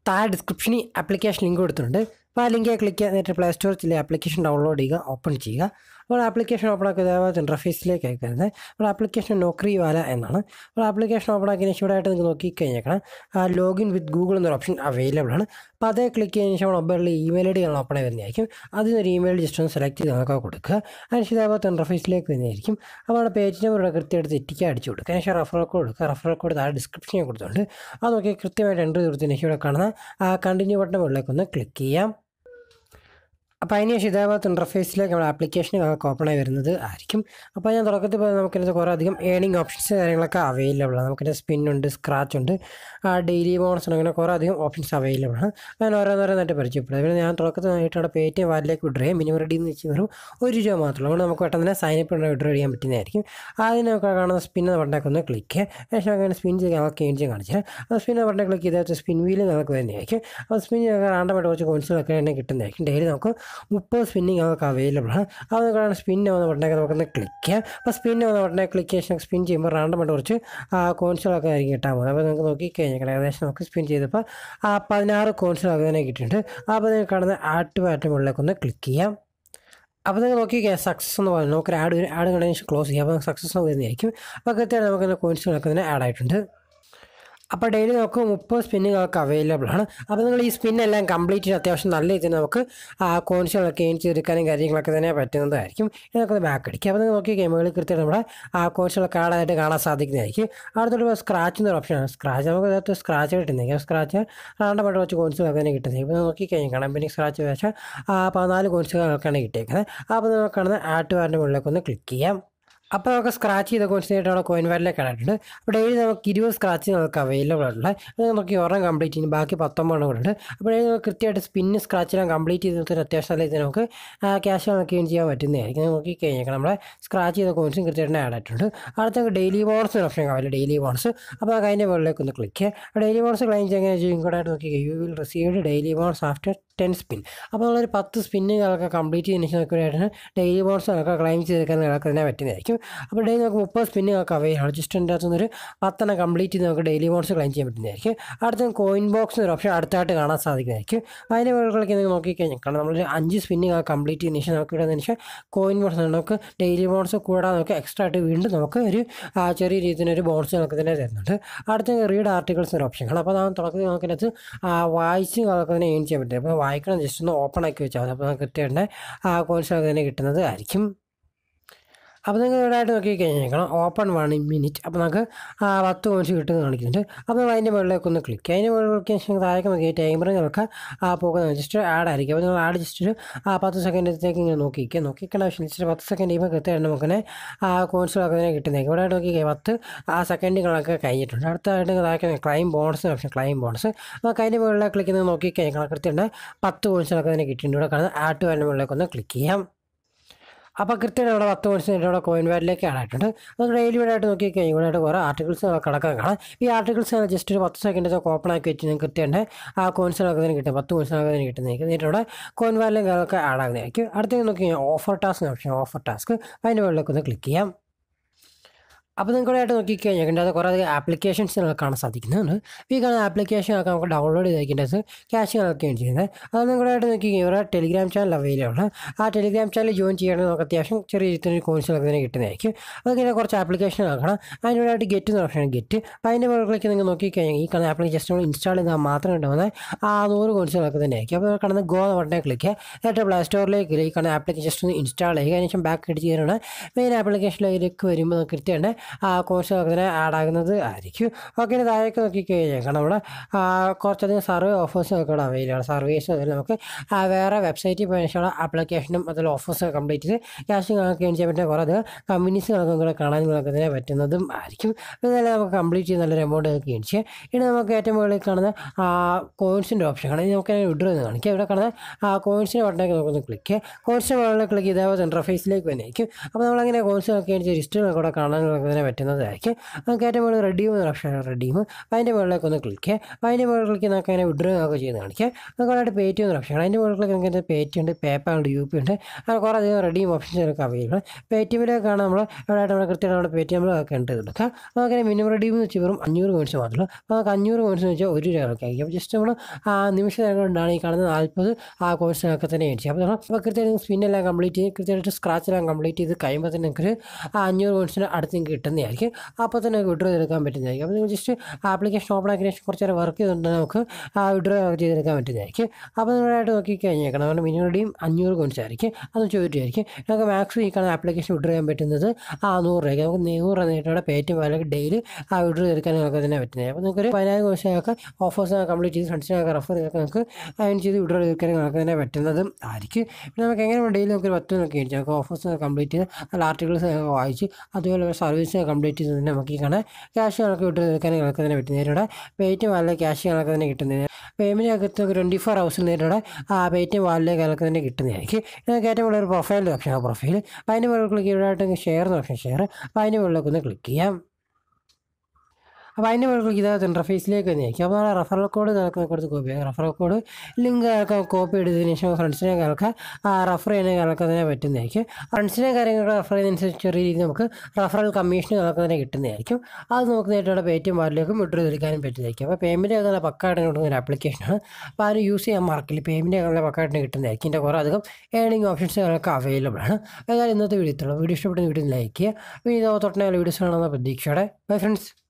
താഴെ ഡിസ്ക്രിപ്ഷനിൽ application link കൊടുത്തിട്ടുണ്ട് അപ്പോൾ ആ ലിങ്ക് ക്ലിക്ക് ചെയ്തിട്ട് പ്ലേ സ്റ്റോറിൽ ചില ആപ്ലിക്കേഷൻ ഡൗൺലോഡ് ചെയ്യുക ഓപ്പൺ ചെയ്യുക അപ്പോൾ ആപ്ലിക്കേഷൻ ഓപ്പൺ ആക്കി ഇതേപോലത്തെ ഇൻ്റർഫേസിലേക്ക് അയക്കുന്നത് അപ്പോൾ ആപ്ലിക്കേഷൻ നോക്രി വാല എന്നാണ് അപ്പോൾ ആപ്ലിക്കേഷൻ ഓപ്പൺ ആക്കിയതിന് ശേഷം ഇവിടെ ആയിട്ട് നിങ്ങൾക്ക് നോക്കി കഴിഞ്ഞേക്കണം ആ ലോഗിൻ വിത്ത് ഗൂഗിൾ എന്നൊരു ഓപ്ഷൻ അവൈലബിൾ ആണ് അപ്പോൾ അതേ ക്ലിക്ക് ചെയ്തതിന് ശേഷം മൊബൈലിൽ ഇമെയിൽ ഐ ഡി ഓപ്പൺ ആയി വരുന്നതായിരിക്കും അതിൽ ഒരു ഇമെയിൽ ജസ്റ്റ് ഒന്ന് സെലക്ട് ചെയ്ത് നമുക്ക് കൊടുക്കുക അതിനുശേഷം ഇതേപോലത്തെ ഇൻ്റർഫേസിലേക്ക് വരുന്നതായിരിക്കും അപ്പോൾ അവിടെ പേജ് നമ്പർ ഇവിടെ കൃത്യമായിട്ട് തെറ്റിക്ക് അടിച്ചു കൊടുക്കുക അതിനുശേഷം റഫറൽ കോഡ് കൊടുക്കുക റഫറൽ കോഡ് താഴെ ഡിസ്ക്രിപ്ഷനിൽ കൊടുത്തിട്ടുണ്ട് അത് നോക്കി കൃത്യമായിട്ട് എൻ്റർ ചെയ്തതിന് ശേഷം ഇവിടെ കാണുന്ന ആ കണ്ടിന്യൂ ബട്ടൺ മുകളിലേക്ക് ഒന്ന് ക്ലിക്ക് ചെയ്യാം അപ്പോൾ അതിനുശേഷം ഇതേപോലത്തെ ഇൻ്റർഫേസിലേക്ക് നമ്മുടെ ആപ്ലിക്കേഷൻ നമുക്ക് ഓപ്പൺ ആയി വരുന്നത് ആയിരിക്കും അപ്പോൾ ഞാൻ തുടക്കത്തിൽ പറഞ്ഞാൽ നമുക്കിതിനകത്ത് കുറേ അധികം ഏണിംഗ് ഓപ്ഷൻസ് കാര്യങ്ങളൊക്കെ അവൈലബിൾ ആണ് നമുക്കിൻ്റെ സ്പിൻ ഉണ്ട് സ്ക്രാച്ച് ഉണ്ട് ഡെയിലി ബോണസ് ഉണ്ട് അങ്ങനെ കുറേ അധികം ഓപ്ഷൻസ് അവൈലബിൾ ആണ് ഞാൻ ഓരോന്നോരോന്നായിട്ട് പരിചയപ്പെടും പിന്നെ ഞാൻ തുടക്കത്തിനായിട്ട് അവിടെ പേ ടി എം വാലിലേക്ക് വിഡ്രോ ചെയ്യാം മിനിമം റെഡി എന്ന് വെച്ച് വെറും ഒരു രൂപ മാത്രമേ അതുകൊണ്ട് നമുക്ക് പെട്ടെന്ന് തന്നെ സൈൻ അപ്പ് വിഡ്രോ ചെയ്യാൻ പറ്റുന്നതായിരിക്കും ആദ്യം നമുക്ക് കാണുന്ന സ്പിൻ എന്ന ബട്ടനൊക്കെ ഒന്ന് ക്ലിക്ക് ചെയ്യുക ശേഷം അങ്ങനെ സ്പിൻ ചെയ്ത് നമുക്ക് ഏൺ ചെയ്യാൻ കാണിച്ചാൽ ആ സ്പിൻ എന്ന ബട്ടൺ ക്ലിക്ക് ചെയ്താൽ സ്പിൻ വീല് നമുക്ക് വരുന്നതായിരിക്കും ആ സ്പിൻ റാണ്ടമായിട്ട് കുറച്ച് കോയിൻസുകളൊക്കെ തന്നെ കിട്ടുന്നതായിരിക്കും ഡെയിലി നമുക്ക് മുപ്പത് സ്പിന്നിങ് നമുക്ക് അവൈലബിൾ ആണ് അത് കാരണം സ്പിൻ വന്ന ബട്ടനൊക്കെ നമുക്കൊന്ന് ക്ലിക്ക് ചെയ്യാം അപ്പോൾ സ്പിൻ വന്ന ബട്ടനെ ക്ലിക്ക് ചെയ്യാൻ സ്പിൻ ചെയ്യുമ്പോൾ റാണ്ടമായിട്ട് കുറച്ച് കോയിൻസുകളൊക്കെ ആയിരിക്കും കിട്ടാൻ പോകുന്നത് അപ്പോൾ നിങ്ങൾക്ക് നോക്കി കഴിഞ്ഞാൽ ഏകദേശം നമുക്ക് സ്പിൻ ചെയ്തപ്പോൾ ആ പതിനാറ് കോയിൻസുകളൊക്കെ തന്നെ കിട്ടിയിട്ടുണ്ട് അപ്പോൾ നിങ്ങൾ കാണുന്ന ആട്ട് പാറ്റ് മുകളിലേക്ക് ഒന്ന് ക്ലിക്ക് ചെയ്യാം അപ്പോൾ നിങ്ങൾ നോക്കി സക്സസ് എന്ന് പറയുന്നത് നമുക്ക് ആഡ് ആഡ് കണ്ടതിന് ക്ലോസ് ചെയ്യാം അപ്പോൾ സക്സസ് വരുന്നതായിരിക്കും അപ്പോൾ കൃത്യമായിട്ട് നമുക്ക് കോയിൻസുകളൊക്കെ തന്നെ ആഡ് ആയിട്ടുണ്ട് അപ്പോൾ ഡെയിലി നമുക്ക് മുപ്പത് സ്പിന്നുകളൊക്കെ അവൈലബിൾ ആണ് അപ്പോൾ നിങ്ങൾ ഈ സ്പിന്നെല്ലാം കംപ്ലീറ്റ് ചെയ്ത് അത്യാവശ്യം നല്ല രീതിയിൽ നമുക്ക് ആ കോയിൻസുകളൊക്കെ ഏൺ ചെയ്തെടുക്കാനും കാര്യങ്ങളൊക്കെ തന്നെ പറ്റുന്നതായിരിക്കും ഇതൊക്കെ ബാക്ക് അടിക്കുക അപ്പോൾ നിങ്ങൾ നോക്കി ഗെയിമുകളിൽ കൃത്യമായിട്ട് നമ്മുടെ ആ കോയിൻസുകളൊക്കെ ആടായിട്ട് കാണാൻ സാധിക്കുന്നതായിരിക്കും അടുത്തൊരു സ്ക്രാച്ച് എന്നൊരു ഓപ്ഷനാണ് സ്ക്രാച്ച് നമുക്ക് ഇതിനകത്ത് സ്ക്രാച്ച് കിട്ടുന്നതായിരിക്കും സ്ക്രാച്ച് റാണ്ടമായിട്ട് കുറച്ച് കോയിൻസുകളൊക്കെ തന്നെ കിട്ടുന്നത് ഇപ്പോൾ നോക്കി കഴിഞ്ഞാൽ കാണാം പിന്നെ സ്ക്രാച്ച് വെച്ചാൽ ആ പതിനാല് കോയിൻസുകളൊക്കെയാണ് കിട്ടിയേക്കുന്നത് അപ്പോൾ നമുക്ക് കാണുന്ന ആട്ട് വാറിൻ്റെ മുകളിലേക്ക് ഒന്ന് ക്ലിക്ക് ചെയ്യാം അപ്പോൾ നമുക്ക് സ്ക്രാച്ച് ചെയ്ത കോയിൻസിനായിട്ട് അവിടെ കോയിൻ വാലിലേക്ക് ഇടാറുണ്ട് അപ്പോൾ ഡെയിലി നമുക്ക് ഇരുപത് സ്ക്രാച്ച് നമുക്ക് അവൈലബിൾ ആയിട്ടുള്ള അത് നമുക്ക് ഒരെണ്ണം കംപ്ലീറ്റ് ചെയ്യും ബാക്കി പത്തൊമ്പതെണ്ണം കൂടെ ഉണ്ട് അപ്പോൾ ഡെയിലി നമുക്ക് കൃത്യമായിട്ട് സ്പിന്ന് സ്ക്രാച്ചെല്ലാം കംപ്ലീറ്റ് ചെയ്തിട്ട് അത്യാവശ്യം നല്ല രീതിയിൽ നമുക്ക് ക്യാഷ് നമുക്ക് ഏൺ ചെയ്യാൻ പറ്റുന്നതായിരിക്കും നോക്കി കഴിഞ്ഞാൽ നമ്മളെ സ്ക്രാച്ച് ചെയ്ത കോയിൻസും കൃത്യമായിട്ട് ആഡ് ആയിട്ടുണ്ട് അടുത്ത ഡെയിലി ബോണസ് ഓപ്ഷൻ കാവില്ല ഡെയിലി ബോണസ് അപ്പോൾ അതിൻ്റെ മുകളിലേക്ക് ഒന്ന് ക്ലിക്ക് ചെയ്യുക ഡെയിലി ബോണസ് ക്ലെയിം ചെയ്യാൻ ചെയ്യും കൂടെ ആയിട്ട് നോക്കി you will received daily bonus after ten spin അപ്പോൾ നമ്മളൊരു പത്ത് സ്പിന്നുകളൊക്കെ കംപ്ലീറ്റ് ചെയ്തതിന് ശേഷം നമുക്ക് ഡെയിലി ബോണസ് ഒക്കെ ക്ലെയിം ചെയ്തെടുക്കാൻ നിങ്ങൾക്ക് തന്നെ പറ്റുന്നതായിരിക്കും അപ്പോൾ ഡെയിലി നമുക്ക് മുപ്പത് സ്പിന്നുകളൊക്കെ അവൈലബിൾ ജസ്റ്റ് എൻ്റെ അകത്തുനിന്ന് ഒരു പത്തെണ്ണം കംപ്ലീറ്റ് ചെയ്ത് നമുക്ക് ഡെയിലി ബോണസ് ക്ലെയിം ചെയ്യാൻ പറ്റുന്നതായിരിക്കും അടുത്ത കോയിൻ ബോക്സ് എന്നൊരു ഓപ്ഷൻ അടുത്തായിട്ട് കാണാൻ സാധിക്കുന്നതായിരിക്കും അതിൻ്റെ മുകളിലേക്ക് നിങ്ങൾ നോക്കിക്കഴിഞ്ഞാൽ കാരണം നമ്മൾ അഞ്ച് സ്പിന്നുകൾ കംപ്ലീറ്റ് ചെയ്തതിന് ശേഷം നമുക്ക് ഇവിടെ ശേഷം കോയിൻ ബോണസ് നമുക്ക് ഡെയിലി ബോണസ് കൂടാതെ നമുക്ക് എക്സ്ട്രാ ആയിട്ട് വീണ്ടും നമുക്ക് ഒരു ആ, ചെറിയ രീതിയിൽ ഒരു ബോണസ് നമുക്ക് തന്നെ തരുന്നുണ്ട് അടുത്ത റീഡ് ആർട്ടിക്കിൾസ് ഒരു ഓപ്ഷൻ അപ്പോൾ നാം തുടക്കത്തിൽ നമുക്കതിനകത്ത് വായിച്ച് നമുക്ക് തന്നെ ഏൺ ചെയ്യാൻ പറ്റും അപ്പോൾ വായിക്കണം ജസ്റ്റ് ഒന്ന് ഓപ്പൺ ആക്കി വെച്ചാൽ മതി അപ്പോൾ നമുക്ക് കൃത്യമായിട്ട് ആ കോയിൻസ് നമുക്ക് തന്നെ കിട്ടുന്നത് ആയിരിക്കും അപ്പോൾ നിങ്ങൾ ഇവിടെ ആയിട്ട് നോക്കി കഴിഞ്ഞേക്കണം ഓപ്പൺ വൺ മിനിറ്റ് അപ്പോൾ നമുക്ക് ആ പത്ത് കോയിൻസ് കിട്ടുന്നത് കാണിക്കുന്നുണ്ട് അപ്പോൾ നമ്മൾ അതിൻ്റെ മുകളിലേക്ക് ഒന്ന് ക്ലിക്ക് അതിൻ്റെ മുകളിൽ ക്ലിക്ക് ശേഷം താഴേക്ക് നോക്കി ടൈമർ നമുക്ക് ആ പോകുന്നത് ജസ്റ്റ് ആഡ് ആയിരിക്കും അപ്പോൾ നിങ്ങൾ ആഡ് ജസ്റ്റ് ഒരു ആ പത്ത് സെക്കൻഡത്തേക്ക് ഇങ്ങനെ നോക്കിക്കുക നോക്കിക്കണ ആവശ്യം ജസ്റ്റ് പത്ത് സെക്കൻഡ് കഴിയുമ്പോൾ കൃത്യമായിട്ട് നമുക്ക് ആ കോയിൻസുകളൊക്കെ തന്നെ കിട്ടുന്നതായിരിക്കും ഇവിടെ ആയിട്ട് നോക്കി പത്ത് ആ സെക്കൻഡുകളൊക്കെ കഴിഞ്ഞിട്ടുണ്ട് അടുത്തതായിട്ട് താഴേക്ക് claim bonus option claim bonus നമുക്ക് അതിൻ്റെ മുകളിലേക്ക് ക്ലിക്ക് ചെയ്ത് നോക്കി കഴിഞ്ഞാൽ കൃത്യമായിട്ട് പത്ത് കോയിൻസുകളൊക്കെ തന്നെ കിട്ടിയിട്ടുണ്ട് ഇവിടെ കാണുന്ന ആട്ട് വാലിൻ്റെ മുകളിലേക്ക് ഒന്ന് ക്ലിക്ക് ചെയ്യാം അപ്പോൾ കൃത്യമായിട്ട് അവിടെ പത്ത് പെർസെൻറ്റ് അവിടെ കോയിൻ വാലിലേക്ക് ആഡ് ആയിട്ടുണ്ട് അത് ഡെയിലി ആയിട്ട് നോക്കി കഴിഞ്ഞാൽ ഇവിടെ ആയിട്ട് കുറേ ആർട്ടിക്കിൾസ് കിടക്കാൻ കാണാം ഈ ആർട്ടിക്കിൾസ് ജസ്റ്റ് ഒരു പത്ത് സെക്കൻഡ് ഓപ്പൺ ആക്കി വെച്ച് നിങ്ങൾക്ക് കൃത്യമായിട്ട് ആ കോയിൻസിനൊക്കെ തന്നെ കിട്ടും പത്ത് കോയിൻസിനൊക്കെ തന്നെ കിട്ടുന്നതായിരിക്കും എന്നിട്ട് ഇവിടെ കോയിൻ വാലിലേക്ക് ആഡ് ആകുന്നതായിരിക്കും അടുത്ത നോക്കി കഴിഞ്ഞാൽ offer task option offer task അതിൻ്റെ മുകളിലേക്ക് ഒന്ന് ക്ലിക്ക് ചെയ്യാം അപ്പോൾ നിങ്ങൾക്കായിട്ട് നോക്കിക്കഴിഞ്ഞാൽ ഇതിൻ്റെ അത് കുറേ അധികം ആപ്ലിക്കേഷൻസ് നിങ്ങൾക്ക് കാണാൻ സാധിക്കുന്നുണ്ട് ഈ കാണുന്ന ആപ്ലിക്കേഷൻ ഒക്കെ നമുക്ക് ഡൗൺലോഡ് ചെയ്തേക്കേണ്ടത് ക്യാഷുകളൊക്കെയാണ് ചെയ്യുന്നത് അത് നിങ്ങളായിട്ട് നോക്കി ഇവിടെ ടെലിഗ്രാം ചാനൽ അവൈലബിൾ ആണ് ആ ടെലിഗ്രാം ചാനൽ ജോയിൻ ചെയ്യണമെങ്കിൽ നമുക്ക് അത്യാവശ്യം ചെറിയ രീതിയിൽ കോഴ്സുകളൊക്കെ തന്നെ കിട്ടുന്നതായിരിക്കും അതിങ്ങനെ കുറച്ച് ആപ്ലിക്കേഷൻ നോക്കണം അതിൻ്റെ ആയിട്ട് ഗെറ്റ് എന്ന് ഓപ്ഷൻ ഗെറ്റ് അപ്പോൾ അതിൻ്റെ മുകളിലേക്ക് നിങ്ങൾ നോക്കിക്കഴിഞ്ഞാൽ ഈ കാണുന്ന ആപ്ലിക്കേഷൻ ജസ്റ്റ് നമ്മൾ ഇൻസ്റ്റാൾ ചെയ്താൽ മാത്രം ഉണ്ടാകുന്ന ആ നൂറ് കോഴ്സുകളൊക്കെ തന്നെ ആയിരിക്കും അപ്പോൾ കാണുന്ന ഗോ എന്ന ബട്ടനെ ക്ലിക്ക് എന്നിട്ട് പ്ലേ സ്റ്റോറിലേക്ക് ഈ കാണുന്ന ആപ്ലിക്കേഷൻ ജസ്റ്റ് ഒന്ന് ഇൻസ്റ്റാൾ ചെയ്യുക അതിനുശേഷം ബാക്ക് അടിച്ച് ചെയ്തിട്ടുണ്ട് മെയിൻ ആപ്ലിക്കേഷനിലേക്ക് വരുമ്പോൾ നമുക്ക് കൃത്യമായിട്ട് ആ കോഴ്സുകളൊക്കെ തന്നെ ആഡ് ആകുന്നത് ആയിരിക്കും ഓക്കെ ഇനി താഴേക്ക് നോക്കിക്കഴിഞ്ഞാൽ കാരണം നമ്മുടെ ആ, കുറച്ചധികം സർവേ ഓഫേഴ്സും ഒക്കെ ഇവിടെ അവൈലബിൾ ആണ് സർവീസ് അതിൽ നമുക്ക് ആ, വേറെ വെബ്സൈറ്റിൽ പോയ ശേഷമുള്ള ആപ്ലിക്കേഷനും അതിൽ ഓഫേഴ്സ് കംപ്ലീറ്റ് ചെയ്ത് ക്യാഷ് നമുക്ക് ഏൺ ചെയ്യാൻ പറ്റുന്ന കുറേ അധികം കമ്പനീസുകളൊക്കെ കൂടെ കാണാൻ നിങ്ങൾക്ക് തന്നെ പറ്റുന്നതും ആയിരിക്കും അപ്പോൾ ഇതെല്ലാം നമുക്ക് കംപ്ലീറ്റ് ചെയ്ത് നല്ലൊരു എമൗണ്ട് നമുക്ക് ഏൺ ചെയ്യാം ഇനി നമുക്ക് ഏറ്റവും മുകളിൽ കാണുന്ന ആ കോയിൻസിൻ്റെ ഓപ്ഷൻ ആണ് ഇത് നമുക്ക് വിഡ്രോ എന്ന് കാണിക്കാം ഇവിടെ കാണുന്ന ആ കോയിൻസിൻ്റെ ബട്ടനൊക്കെ നമുക്കൊന്ന് ക്ലിക്ക് ചെയ്യാം കോയിൻസിൻ്റെ മുകളിൽ ക്ലിക്ക് ചെയ്താൽ ഇൻ്റർഫേസിലേക്ക് വന്നേക്കും അപ്പോൾ നമ്മളങ്ങനെ കോയിൻസ് ഒക്കെ ഏൺ ചെയ്ത് ലിസ്റ്റുകൾ കൂടെ കാണാൻ നമുക്ക് തന്നെ പറ്റുന്നതായിരിക്കും നമുക്ക് ഏറ്റവും മുകളിൽ റെഡീം എന്ന ഓപ്ഷനാണ് റെഡീം അപ്പോൾ അതിൻ്റെ മുകളിലേക്ക് ഒന്ന് ക്ലിക്ക് ചെയ്യുക അപ്പോൾ അതിൻ്റെ മുകളിൽ ക്ലിക്ക് നമുക്ക് അങ്ങനെ വിഡ്രോ ഒക്കെ ചെയ്ത് കാണിക്കാം നമുക്ക് അവിടെ പേ ടി എന്ന ഓപ്ഷൻ അതിൻ്റെ മുകളിൽ നമുക്ക് പേ ടി ഉണ്ട് പേപ്പാൾ ഉണ്ട് യു പി ഉണ്ട് അങ്ങനെ കുറേ അധികം റെഡീം ഓപ്ഷൻസ് നമുക്ക് അവൈലബിൾ പേ ടി എമ്മിലേക്കാണ് നമ്മൾ ഇവിടെ ആയിട്ട് നമ്മൾ കൃത്യമായിട്ട് നമ്മുടെ പേ ടി എമ്മിൽ ഒക്കെ ഉണ്ട് എടുക്കുക നമുക്കങ്ങനെ മിനിമം റെഡീം എന്ന് വെച്ചാൽ വെറും അഞ്ഞൂറ് കോയിൻസ് മാത്രമേ ഉള്ളൂ അപ്പോൾ നമുക്ക് അഞ്ഞൂറ് കോയിൻസ് എന്ന് വെച്ചാൽ ഒരു രൂപ ആയിരിക്കും അപ്പോൾ ജസ്റ്റ് നമ്മൾ ആ നിമിഷ നേരം കൊണ്ടാണ് ഈ കാണുന്ന നാൽപ്പത് ആ കോഴ്സിനൊക്കെ തന്നെ മേടിച്ചത് അപ്പോൾ നമ്മൾ അപ്പോൾ കൃത്യമായിട്ട് സ്പിന്നെല്ലാം കംപ്ലീറ്റ് ചെയ്ത് കൃത്യമായിട്ട് സ്ക്രാച്ചെല്ലാം കംപ്ലീറ്റ് ചെയ്ത് കഴിയുമ്പോൾ തന്നെ നിങ്ങൾക്ക് ആ അഞ്ഞൂറ് കോയിൻസിന് അടുത്ത് നിങ്ങൾക്ക് കിട്ടുന്നതായിരിക്കും അപ്പോൾ തന്നെ വിഡ്രോ ചെയ്തെടുക്കാൻ പറ്റുന്നതായിരിക്കും അപ്പോൾ നിങ്ങൾ ജസ്റ്റ് ആപ്ലിക്കേഷൻ ഓപ്പൺ ആക്കിയ ശേഷം കുറച്ച് നേരം വർക്ക് ചെയ്തുകൊണ്ട് നമുക്ക് ആ വിഡ്രോ ചെയ്തെടുക്കാൻ പറ്റുന്നതായിരിക്കും അപ്പോൾ നിങ്ങളായിട്ട് നോക്കി കഴിഞ്ഞേക്കണം നമ്മുടെ മിനിമം അഞ്ഞൂറ് കോയിൻസ് ആയിരിക്കും അത് ചോദിച്ചായിരിക്കും നമുക്ക് മാക്സിമം ഈ കാണുന്ന ആപ്ലിക്കേഷൻ വിഡ്രോ ചെയ്യാൻ പറ്റുന്നത് ആ നൂറ് രൂപയ്ക്ക് നമുക്ക് നൂറ് നേരിട്ട് പേറ്റിഎം അല്ലെങ്കിൽ ഡെയിലി ആ വിഡ്രോ എടുക്കാൻ നമുക്ക് തന്നെ പറ്റുന്നത് അപ്പോൾ നിങ്ങൾക്ക് ഒരു പതിനായിരം കോഴ്സിനൊക്കെ ഓഫേഴ്സ് കംപ്ലീറ്റ് ചെയ്ത് ഫ്രണ്ട്സിനൊക്കെ റെഫർ ചെയ്തൊക്കെ നമുക്ക് അതിന് ചെയ്ത് വിഡ്രോ എടുക്കാൻ നമുക്ക് തന്നെ പറ്റുന്നതും ആയിരിക്കും പിന്നെ നമുക്ക് എങ്ങനെ ഡെയിലി നമുക്ക് പത്ത് നോക്കി മേടിച്ചു നമുക്ക് ഓഫേഴ്സ് കംപ്ലീറ്റ് ചെയ്ത് നല്ല ആർട്ടിക്കിൾസ് ഒക്കെ വായിച്ച് അതുപോലെ സർവീസ് കംപ്ലീറ്റ് ചെയ്ത് തന്നെ നമുക്ക് ഈ കാണാൻ ക്യാഷ് കണക്ക് വിഡ്രോ എടുക്കാൻ നമുക്ക് തന്നെ പറ്റുന്നത് ഇവിടെ പേറ്റിഎം അല്ലെങ്കിൽ ക്യാഷ് കണക്ക് തന്നെ കിട്ടുന്നത് പേയ്മെൻറ്റ് അകത്ത് ട്വൻറ്റി ഫോർ ഹവേഴ്സിൽ നേരിടെ ആ പേറ്റിഎം വാലിലേക്ക് കണക്ക് തന്നെ കിട്ടുന്നതായിരിക്കും ഇതിനൊക്കെ ഏറ്റവും കൂടുതൽ ഒരു പ്രൊഫൈലിൻ്റെ ഓപ്ഷൻ പ്രൊഫൈൽ അപ്പോൾ അതിൻ്റെ മുകളിൽ ക്ലിക്ക് ചെയ്തിട്ട് ഷെയർ എന്ന ഓപ്ഷൻ ഷെയർ അപ്പോൾ അതിൻ്റെ മുകളിലേക്ക് ഒന്ന് ക്ലിക്ക് ചെയ്യാം അപ്പോൾ അതിൻ്റെ മുകളിൽ ഇതാകത്ത് ഇൻ്റർഫേസിലേക്ക് തന്നെ ആയിരിക്കും അപ്പോൾ റെഫറൽ കോഡ് നമുക്ക് കൊടുത്ത് കോപ്പി ചെയ്യാം റെഫറൽ കോഡ് ലിങ്ക് ഒക്കെ കോപ്പി എടുത്തതിന് ശേഷം ഫ്രണ്ട്സിനെ കാലൊക്കെ റെഫർ ചെയ്യുന്ന കാലൊക്കെ തന്നെ പറ്റുന്നതായിരിക്കും ഫ്രണ്ട്സിനെ കാര്യങ്ങളൊക്കെ റെഫർ ചെയ്യുന്നതനുസരിച്ച് ചെറിയ രീതിയിൽ നമുക്ക് റെഫറൽ കമ്മീഷൻ കാലൊക്കെ തന്നെ കിട്ടുന്നതായിരിക്കും അത് നമുക്ക് നേരിട്ട് പേറ്റിഎം വാർഡിലേക്കും വിഡ്രോ എടുക്കാനും പറ്റുന്നതായിരിക്കും അപ്പോൾ പേയ്മെൻറ്റ് ഒക്കെ നല്ല പക്കായിട്ട് കിട്ടുന്ന ഒരു ആപ്ലിക്കേഷനാണ് അപ്പോൾ അത് യൂസ് ചെയ്യാൻ മാർക്കില്ല പേയ്മെൻറ്റ് ഒക്കെ നല്ല പക്കായിട്ട് കിട്ടുന്നതായിരിക്കും ഇതിൻ്റെ കുറേ അധികം ഏണിംഗ് ഓപ്ഷൻസ് ഒക്കെ അവൈലബിൾ ആണ് ഏതായാലും ഇന്നത്തെ വീഡിയോ ഇത്രയുള്ളൂ വീഡിയോ ഇഷ്ടപ്പെട്ട വീഡിയോ ലൈക്ക് ചെയ്യുക വീഡിയോ തൊട്ടനെ വീഡിയോസ് കാണുന്ന പ്രതീക്ഷയോടെ ബൈ ഫ്രണ്ട്സ്